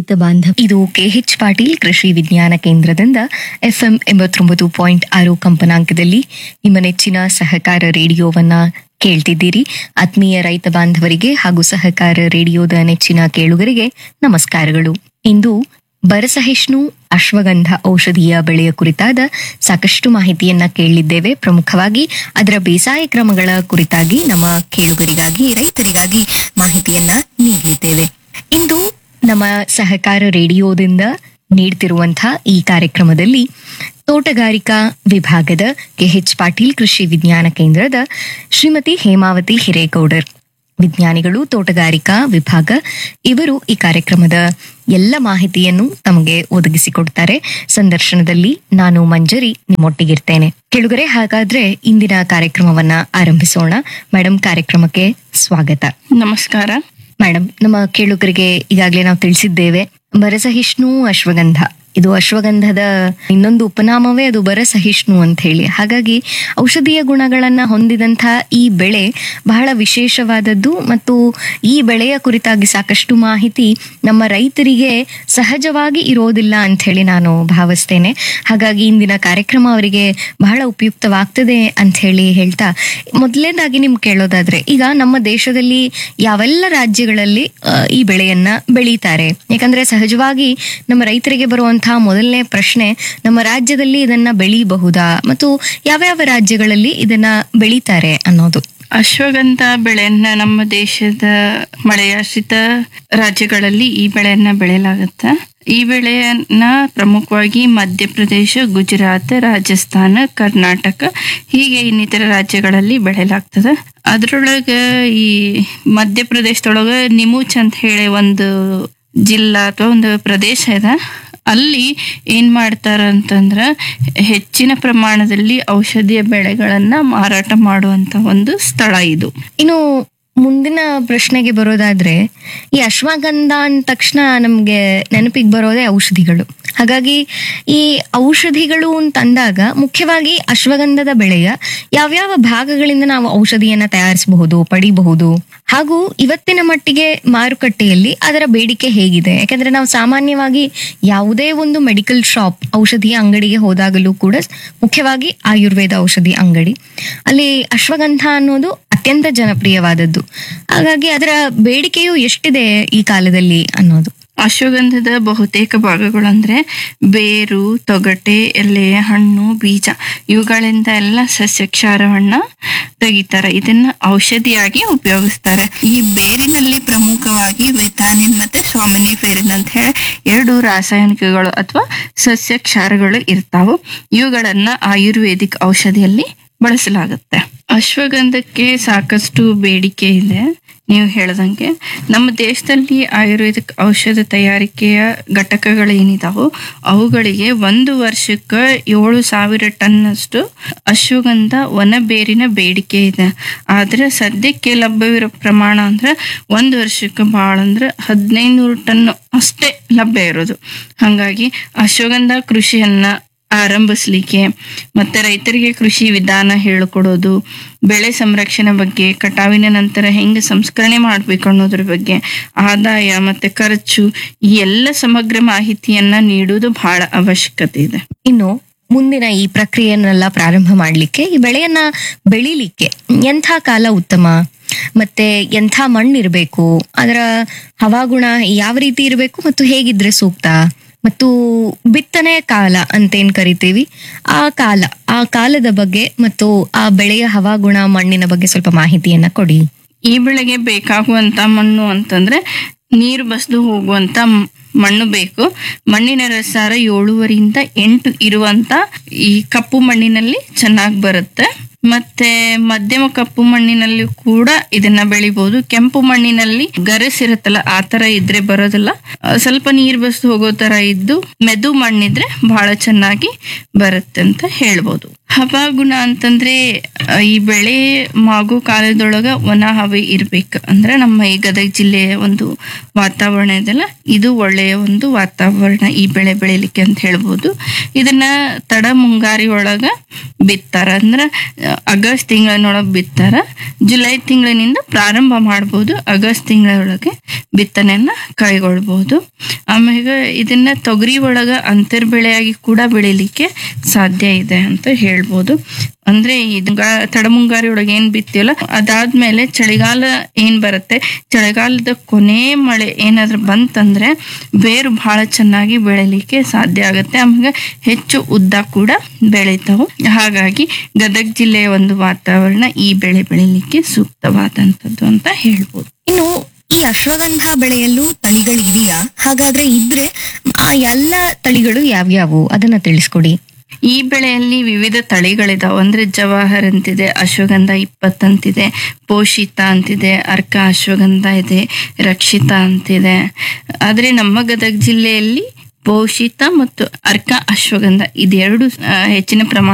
ರೈತ ಬಾಂಧವ ಇದು ಕೆಎಚ್ ಪಾಟೀಲ್ ಕೃಷಿ ವಿಜ್ಞಾನ ಕೇಂದ್ರದಿಂದ ಎಫ್ಎಂ ಎಂಬತ್ತೊಂಬತ್ತು ಪಾಯಿಂಟ್ ಆರು ಕಂಪನಾಂಕದಲ್ಲಿ ನಿಮ್ಮ ನೆಚ್ಚಿನ ಸಹಕಾರ ರೇಡಿಯೋವನ್ನ ಕೇಳ್ತಿದ್ದೀರಿ ಆತ್ಮೀಯ ರೈತ ಬಾಂಧವರಿಗೆ ಹಾಗೂ ಸಹಕಾರ ರೇಡಿಯೋದ ನೆಚ್ಚಿನ ಕೇಳುಗರಿಗೆ ನಮಸ್ಕಾರಗಳು ಇಂದು ಬರಸಹಿಷ್ಣು ಅಶ್ವಗಂಧ ಔಷಧಿಯ ಬೆಳೆಯ ಕುರಿತಾದ ಸಾಕಷ್ಟು ಮಾಹಿತಿಯನ್ನ ಕೇಳಿದ್ದೇವೆ ಪ್ರಮುಖವಾಗಿ ಅದರ ಬೇಸಾಯ ಕ್ರಮಗಳ ಕುರಿತಾಗಿ ನಮ್ಮ ಕೇಳುಗರಿಗಾಗಿ ರೈತರಿಗಾಗಿ ಮಾಹಿತಿಯನ್ನ ನೀಡಲಿದ್ದೇವೆ ಇಂದು ನಮ್ಮ ಸಹಕಾರ ರೇಡಿಯೋದಿಂದ ನೀಡ್ತಿರುವಂತಹ ಈ ಕಾರ್ಯಕ್ರಮದಲ್ಲಿ ತೋಟಗಾರಿಕಾ ವಿಭಾಗದ ಕೆಎಚ್ ಪಾಟೀಲ್ ಕೃಷಿ ವಿಜ್ಞಾನ ಕೇಂದ್ರದ ಶ್ರೀಮತಿ ಹೇಮಾವತಿ ಹಿರೇಗೌಡರ್ ವಿಜ್ಞಾನಿಗಳು ತೋಟಗಾರಿಕಾ ವಿಭಾಗ ಇವರು ಈ ಕಾರ್ಯಕ್ರಮದ ಎಲ್ಲ ಮಾಹಿತಿಯನ್ನು ತಮಗೆ ಒದಗಿಸಿಕೊಡ್ತಾರೆ ಸಂದರ್ಶನದಲ್ಲಿ ನಾನು ಮಂಜರಿ ನಿಮ್ಮೊಟ್ಟಿಗಿರ್ತೇನೆ ಕೆಳಗರೆ ಹಾಗಾದ್ರೆ ಇಂದಿನ ಕಾರ್ಯಕ್ರಮವನ್ನ ಆರಂಭಿಸೋಣ ಮೇಡಮ್ ಕಾರ್ಯಕ್ರಮಕ್ಕೆ ಸ್ವಾಗತ ನಮಸ್ಕಾರ ಮೇಡಮ್ ನಮ್ಮ ಕೇಳುಗರಿಗೆ ಈಗಾಗಲೇ ನಾವು ತಿಳಿಸಿದ್ದೇವೆ ಬರಸಹಿಷ್ಣು ಅಶ್ವಗಂಧ ಇದು ಅಶ್ವಗಂಧದ ಇನ್ನೊಂದು ಉಪನಾಮವೇ ಅದು ಬರಸಹಿಷ್ಣು ಅಂತ ಹೇಳಿ ಹಾಗಾಗಿ ಔಷಧೀಯ ಗುಣಗಳನ್ನ ಹೊಂದಿದಂಥ ಈ ಬೆಳೆ ಬಹಳ ವಿಶೇಷವಾದದ್ದು ಮತ್ತು ಈ ಬೆಳೆಯ ಕುರಿತಾಗಿ ಸಾಕಷ್ಟು ಮಾಹಿತಿ ನಮ್ಮ ರೈತರಿಗೆ ಸಹಜವಾಗಿ ಇರೋದಿಲ್ಲ ಅಂತ ಹೇಳಿ ನಾನು ಭಾವಿಸ್ತೇನೆ ಹಾಗಾಗಿ ಇಂದಿನ ಕಾರ್ಯಕ್ರಮ ಅವರಿಗೆ ಬಹಳ ಉಪಯುಕ್ತವಾಗ್ತದೆ ಅಂತ ಹೇಳಿ ಹೇಳ್ತಾ ಮೊದಲನೇದಾಗಿ ನಿಮ್ಗೆ ಕೇಳೋದಾದ್ರೆ ಈಗ ನಮ್ಮ ದೇಶದಲ್ಲಿ ಯಾವೆಲ್ಲ ರಾಜ್ಯಗಳಲ್ಲಿ ಆ, ಈ ಬೆಳೆಯನ್ನ ಬೆಳೀತಾರೆ ಯಾಕಂದ್ರೆ ಸಹಜವಾಗಿ ನಮ್ಮ ರೈತರಿಗೆ ಬರುವಂತಹ ಮೊದಲನೇ ಪ್ರಶ್ನೆ ನಮ್ಮ ರಾಜ್ಯದಲ್ಲಿ ಇದನ್ನ ಬೆಳೀಬಹುದಾ ಮತ್ತು ಯಾವ್ಯಾವ ರಾಜ್ಯಗಳಲ್ಲಿ ಇದನ್ನ ಬೆಳೀತಾರೆ ಅನ್ನೋದು ಅಶ್ವಗಂಧ ಬೆಳೆಯನ್ನ ನಮ್ಮ ದೇಶದ ಮಳೆಯಾಶ್ರಿತ ರಾಜ್ಯಗಳಲ್ಲಿ ಈ ಬೆಳೆಯನ್ನ ಬೆಳೆಯಲಾಗುತ್ತೆ ಈ ಬೆಳೆಯನ್ನ ಪ್ರಮುಖವಾಗಿ ಮಧ್ಯಪ್ರದೇಶ ಗುಜರಾತ್ ರಾಜಸ್ಥಾನ ಕರ್ನಾಟಕ ಹೀಗೆ ಇನ್ನಿತರ ರಾಜ್ಯಗಳಲ್ಲಿ ಬೆಳೆಯಲಾಗ್ತದೆ ಅದ್ರೊಳಗ ಈ ಮಧ್ಯಪ್ರದೇಶದೊಳಗ ನಿಮೂಚ್ ಅಂತ ಹೇಳಿ ಒಂದು ಜಿಲ್ಲಾ ಅಥವಾ ಒಂದು ಪ್ರದೇಶ ಇದೆ ಅಲ್ಲಿ ಏನ್ ಮಾಡ್ತಾರ ಅಂತಂದ್ರ ಹೆಚ್ಚಿನ ಪ್ರಮಾಣದಲ್ಲಿ ಔಷಧಿಯ ಬೆಳೆಗಳನ್ನ ಮಾರಾಟ ಮಾಡುವಂತ ಒಂದು ಸ್ಥಳ ಇದು ಇನ್ನು ಮುಂದಿನ ಪ್ರಶ್ನೆಗೆ ಬರೋದಾದ್ರೆ ಈ ಅಶ್ವಗಂಧ ಅಂದ ತಕ್ಷಣ ನಮ್ಗೆ ನೆನಪಿಗೆ ಬರೋದೇ ಔಷಧಿಗಳು ಹಾಗಾಗಿ ಈ ಔಷಧಿಗಳು ಅಂತ ಅಂದಾಗ ಮುಖ್ಯವಾಗಿ ಅಶ್ವಗಂಧದ ಬೆಳೆಯ ಯಾವ್ಯಾವ ಭಾಗಗಳಿಂದ ನಾವು ಔಷಧಿಯನ್ನ ತಯಾರಿಸಬಹುದು ಪಡಿಬಹುದು ಹಾಗೂ ಇವತ್ತಿನ ಮಟ್ಟಿಗೆ ಮಾರುಕಟ್ಟೆಯಲ್ಲಿ ಅದರ ಬೇಡಿಕೆ ಹೇಗಿದೆ ಯಾಕಂದ್ರೆ ನಾವು ಸಾಮಾನ್ಯವಾಗಿ ಯಾವುದೇ ಒಂದು ಮೆಡಿಕಲ್ ಶಾಪ್ ಔಷಧಿಯ ಅಂಗಡಿಗೆ ಹೋದಾಗಲೂ ಕೂಡ ಮುಖ್ಯವಾಗಿ ಆಯುರ್ವೇದ ಔಷಧಿ ಅಂಗಡಿ ಅಲ್ಲಿ ಅಶ್ವಗಂಧ ಅನ್ನೋದು ಅತ್ಯಂತ ಜನಪ್ರಿಯವಾದದ್ದು ಹಾಗಾಗಿ ಅದರ ಬೇಡಿಕೆಯು ಎಷ್ಟಿದೆ ಈ ಕಾಲದಲ್ಲಿ ಅನ್ನೋದು ಅಶ್ವಗಂಧದ ಬಹುತೇಕ ಭಾಗಗಳು ಅಂದ್ರೆ ಬೇರು ತೊಗಟೆ ಎಲೆ ಹಣ್ಣು ಬೀಜ ಇವುಗಳಿಂದ ಎಲ್ಲ ಸಸ್ಯ ಕ್ಷಾರವನ್ನ ತೆಗಿತಾರೆ ಇದನ್ನ ಔಷಧಿಯಾಗಿ ಉಪಯೋಗಿಸ್ತಾರೆ ಈ ಬೇರಿನಲ್ಲಿ ಪ್ರಮುಖವಾಗಿ ವೆತಾನಿನ್ ಮತ್ತೆ ಸೋಮನಿಫೆರಿನ್ ಅಂತ ಹೇಳಿ ಎರಡು ರಾಸಾಯನಿಕಗಳು ಅಥವಾ ಸಸ್ಯ ಕ್ಷಾರಗಳು ಇರ್ತಾವು ಇವುಗಳನ್ನ ಆಯುರ್ವೇದಿಕ್ ಔಷಧಿಯಲ್ಲಿ ಬಳಸಲಾಗುತ್ತೆ ಅಶ್ವಗಂಧಕ್ಕೆ ಸಾಕಷ್ಟು ಬೇಡಿಕೆ ಇದೆ ನೀವು ಹೇಳ್ದಂಗೆ ನಮ್ಮ ದೇಶದಲ್ಲಿ ಆಯುರ್ವೇದಿಕ್ ಔಷಧ ತಯಾರಿಕೆಯ ಘಟಕಗಳು ಏನಿದಾವೋ ಅವುಗಳಿಗೆ ಒಂದು ವರ್ಷಕ್ಕೆ ಏಳು ಸಾವಿರ ಟನ್ನಷ್ಟು ಅಶ್ವಗಂಧ ಒಣ ಬೇರಿನ ಬೇಡಿಕೆ ಇದೆ ಆದ್ರೆ ಸದ್ಯಕ್ಕೆ ಲಭ್ಯವಿರೋ ಪ್ರಮಾಣ ಅಂದ್ರೆ ಒಂದು ವರ್ಷಕ್ಕೆ ಭಾಳ ಅಂದ್ರೆ ಹದಿನೈದು ನೂರು ಟನ್ ಅಷ್ಟೇ ಲಭ್ಯ ಇರೋದು ಹಾಗಾಗಿ ಅಶ್ವಗಂಧ ಕೃಷಿಯನ್ನ ಆರಂಭಿಸ್ಲಿಕ್ಕೆ ಮತ್ತೆ ರೈತರಿಗೆ ಕೃಷಿ ವಿಧಾನ ಹೇಳಿಕೊಡೋದು ಬೆಳೆ ಸಂರಕ್ಷಣೆ ಬಗ್ಗೆ ಕಟಾವಿನ ನಂತರ ಹೆಂಗೆ ಸಂಸ್ಕರಣೆ ಮಾಡ್ಬೇಕು ಅನ್ನೋದ್ರ ಬಗ್ಗೆ ಆದಾಯ ಮತ್ತೆ ಖರ್ಚು ಈ ಎಲ್ಲ ಸಮಗ್ರ ಮಾಹಿತಿಯನ್ನ ನೀಡುವುದು ಬಹಳ ಅವಶ್ಯಕತೆ ಇದೆ ಇನ್ನು ಮುಂದಿನ ಈ ಪ್ರಕ್ರಿಯೆಯನ್ನೆಲ್ಲ ಪ್ರಾರಂಭ ಮಾಡಲಿಕ್ಕೆ ಈ ಬೆಳೆಯನ್ನ ಬೆಳಿಲಿಕ್ಕೆ ಎಂಥ ಕಾಲ ಉತ್ತಮ ಮತ್ತೆ ಎಂಥ ಮಣ್ಣು ಇರಬೇಕು ಅದರ ಹವಾಗುಣ ಯಾವ ರೀತಿ ಇರಬೇಕು ಮತ್ತು ಹೇಗಿದ್ರೆ ಸೂಕ್ತ ಮತ್ತು ಬಿತ್ತನೆ ಕಾಲ ಅಂತೇನ್ ಕರಿತೀವಿ ಆ ಕಾಲ ಆ ಕಾಲದ ಬಗ್ಗೆ ಮತ್ತು ಆ ಬೆಳೆಯ ಹವಾಗುಣ ಮಣ್ಣಿನ ಬಗ್ಗೆ ಸ್ವಲ್ಪ ಮಾಹಿತಿಯನ್ನ ಕೊಡಿ ಈ ಬೆಳೆಗೆ ಬೇಕಾಗುವಂತ ಮಣ್ಣು ಅಂತಂದ್ರೆ ನೀರು ಬಸ್ದು ಹೋಗುವಂತ ಮ್- ಮಣ್ಣು ಬೇಕು ಮಣ್ಣಿನ ರಸಾರ ಏಳುವರಿಯಿಂದ ಎಂಟು ಇರುವಂತ ಈ ಕಪ್ಪು ಮಣ್ಣಿನಲ್ಲಿ ಚೆನ್ನಾಗಿ ಬರುತ್ತೆ ಮತ್ತೆ ಮಧ್ಯಮ ಕಪ್ಪು ಮಣ್ಣಿನಲ್ಲಿ ಕೂಡ ಇದನ್ನ ಬೆಳಿಬಹುದು ಕೆಂಪು ಮಣ್ಣಿನಲ್ಲಿ ಗರಸಿರುತ್ತಲ್ಲ ಆ ತರ ಇದ್ರೆ ಬರೋದಿಲ್ಲ ಆ, ಸ್ವಲ್ಪ ನೀರ್ ಬಸ್ದು ಹೋಗೋ ತರ ಇದ್ದು ಮೆದು ಮಣ್ಣಿದ್ರೆ ಬಹಳ ಚೆನ್ನಾಗಿ ಬರುತ್ತೆ ಅಂತ ಹೇಳ್ಬೋದು ಹವಾಗುಣ ಅಂತಂದ್ರೆ ಆ, ಈ ಬೆಳೆ ಮಾಗೋ ಕಾಲದೊಳಗ ಒಣ ಹವೆ ಇರ್ಬೇಕು ಅಂದ್ರೆ ನಮ್ಮ ಈ ಗದಗ ಜಿಲ್ಲೆಯ ಒಂದು ವಾತಾವರಣ ಇದೆಲ್ಲ ಇದು ಒಳ್ಳೆಯ ಒಂದು ವಾತಾವರಣ ಈ ಬೆಳೆ ಬೆಳಿಲಿಕ್ಕೆ ಅಂತ ಹೇಳ್ಬೋದು ಇದನ್ನ ತಡ ಮುಂಗಾರಿ ಒಳಗ ಬಿತ್ತಾರ ಅಂದ್ರೆ ಆ, ಆಗಸ್ಟ್ ತಿಂಗಳಿನೊಳಗೆ ಬಿತ್ತಾರ ಜುಲೈ ತಿಂಗಳಿನಿಂದ ಪ್ರಾರಂಭ ಮಾಡ್ಬೋದು ಆಗಸ್ಟ್ ತಿಂಗಳೊಳಗೆ ಬಿತ್ತನೆಯನ್ನ ಕೈಗೊಳ್ಬಹುದು ಆಮೇಲೆ ಇದನ್ನ ತೊಗರಿ ಒಳಗ ಅಂತರ್ ಬೆಳೆಯಾಗಿ ಕೂಡ ಬೆಳಿಲಿಕ್ಕೆ ಸಾಧ್ಯ ಇದೆ ಅಂತ ಹೇಳ್ಬೋದು ಅಂದ್ರೆ ಇದು ಗ- ತಡಮುಂಗಾರಿ ಒಳಗೆ ಏನ್ ಬಿತ್ತೀವಲ್ಲ ಅದಾದ್ಮೇಲೆ ಚಳಿಗಾಲ ಏನ್ ಬರುತ್ತೆ ಚಳಿಗಾಲದ ಕೊನೆ ಮಳೆ ಏನಾದ್ರೂ ಬಂತಂದ್ರೆ ಬೇರು ಬಹಳ ಚೆನ್ನಾಗಿ ಬೆಳಿಲಿಕ್ಕೆ ಸಾಧ್ಯ ಆಗುತ್ತೆ ಆಮೇಲೆ ಹೆಚ್ಚು ಉದ್ದ ಕೂಡ ಬೆಳಿತಾವು ಹಾಗಾಗಿ ಗದಗ ಜಿಲ್ಲೆಯ ಒಂದು ವಾತಾವರಣ ಈ ಬೆಳೆ ಬೆಳಿಲಿಕ್ಕೆ ಸೂಕ್ತವಾದಂಥದ್ದು ಅಂತ ಹೇಳ್ಬೋದು ಇನ್ನು ಈ ಅಶ್ವಗಂಧ ಬೆಳೆಯಲ್ಲೂ ತಳಿಗಳಿದೆಯಾ ಹಾಗಾದ್ರೆ ಇದ್ರೆ ಆ ಎಲ್ಲ ತಳಿಗಳು ಯಾವ್ಯಾವು ಅದನ್ನ ತಿಳಿಸ್ಕೊಡಿ ಈ ಬೆಳೆಯಲ್ಲಿ ವಿವಿಧ ತಳಿಗಳಿದಾವೆ ಅಂದ್ರೆ ಜವಾಹರ್ ಅಂತಿದೆ ಅಶ್ವಗಂಧ ಇಪ್ಪತ್ತಂತಿದೆ ಪೋಷಿತ ಅಂತಿದೆ ಅರ್ಕ ಅಶ್ವಗಂಧ ಇದೆ ರಕ್ಷಿತ ಅಂತಿದೆ ಆದ್ರೆ ನಮ್ಮ ಗದಗ ಜಿಲ್ಲೆಯಲ್ಲಿ ಪೋಷಿತ ಮತ್ತು ಅರ್ಕ ಅಶ್ವಗಂಧ ಇದೆರಡು ಆ, ಹೆಚ್ಚಿನ ಪ್ರಮಾಣ